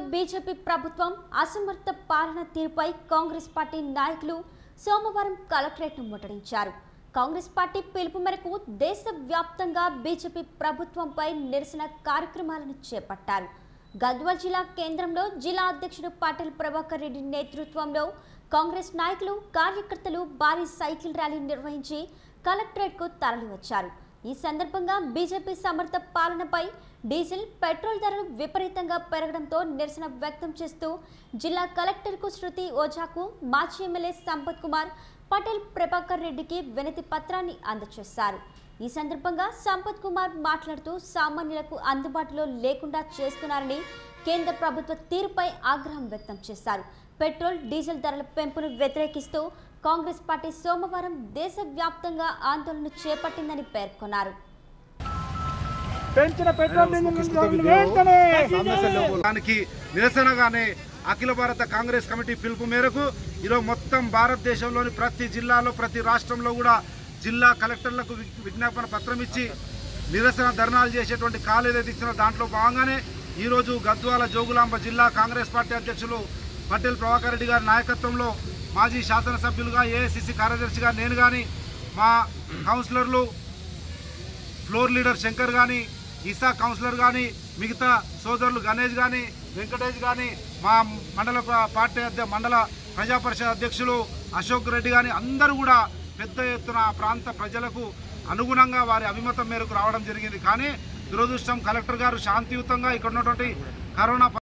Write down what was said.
BJP ప్రభుత్వం అసమర్థ పాలన తీరుపై కాంగ్రెస్ పార్టీ నాయకులు సోమవారం కలెక్టరేట్ను ముట్టడించారు కాంగ్రెస్ పార్టీ పిలుపు మేరకు దేశవ్యాప్తంగా బీజేపీ ప్రభుత్వంపై నిరసన కార్యక్రమాలను చేపట్టారు గద్వాల్ జిల్లా కేంద్రంలో జిల్లా అధ్యక్షుడు పాటిల్ ప్రభాకర్ రెడ్డి నేతృత్వంలో కాంగ్రెస్ నాయకులు కార్యకర్తలు భారీ సైకిల్ ర్యాలీ నిర్వహించి కలెక్టరేట్కు తరలివచ్చారు ఈ సందర్భంగా బీజేపీ సమర్థ పాలనపై డీజిల్ పెట్రోల్ ధరలు విపరీతంగా పెరగడంతో నిరసన వ్యక్తం చేస్తూ జిల్లా కలెక్టర్కు శృతి ఓజాకు మాజీ ఎమ్మెల్యే సంపత్ కుమార్ పటేల్ ప్రభాకర్ రెడ్డికి వినతి పత్రాన్ని అందజేశారు ఈ సందర్భంగా సంపత్ కుమార్ మాట్లాడుతూ సామాన్యులకు అందుబాటులో లేకుండా చేస్తున్నారని కేంద్ర ప్రభుత్వ తీరుపై ఆగ్రహం వ్యక్తం చేశారు పెట్రోల్ డీజిల్ ధరల పెంపును వ్యతిరేకిస్తూ కాంగ్రెస్ పార్టీ సోమవారం దేశవ్యాప్తంగా ఆందోళన చేపట్టిందని పేర్కొన్నారు పెంచిన పెట్రోల్ డీజిల్ ధరలు వెంటనే దానికి నిరసనగానే అఖిల భారత కాంగ్రెస్ కమిటీ పిలుపు మేరకు ఈరోజు మొత్తం భారతదేశంలోని ప్రతి జిల్లాలో ప్రతి రాష్ట్రంలో కూడా జిల్లా కలెక్టర్లకు వి- విజ్ఞాపన పత్రం ఇచ్చి నిరసన ధర్నాలు చేసేటువంటి కాలు ఏదైతే ఇచ్చినా దాంట్లో భాగంగానే ఈరోజు గద్వాల జోగులాంబ జిల్లా కాంగ్రెస్ పార్టీ అధ్యక్షులు పటేల్ ప్రభాకర్ రెడ్డి గారి నాయకత్వంలో మాజీ శాసనసభ్యులుగా ఏఐసిసి కార్యదర్శిగా నేను కానీ మా కౌన్సిలర్లు ఫ్లోర్ లీడర్ శంకర్ కానీ ఈసా కౌన్సిలర్ కానీ మిగతా సోదరులు గణేష్ కానీ వెంకటేష్ కానీ మా మండల ప- పార్టీ అధ్య మండల ప్రజా పరిషత్ అధ్యక్షులు అశోక్ రెడ్డి కానీ అందరూ కూడా పెద్ద ఎత్తున ఆ ప్రాంత ప్రజలకు అనుగుణంగా వారి అభిమతం మేరకు రావడం జరిగింది కానీ దురదృష్టం కలెక్టర్ గారు శాంతియుతంగా ఇక్కడ ఉన్నటువంటి కరోనా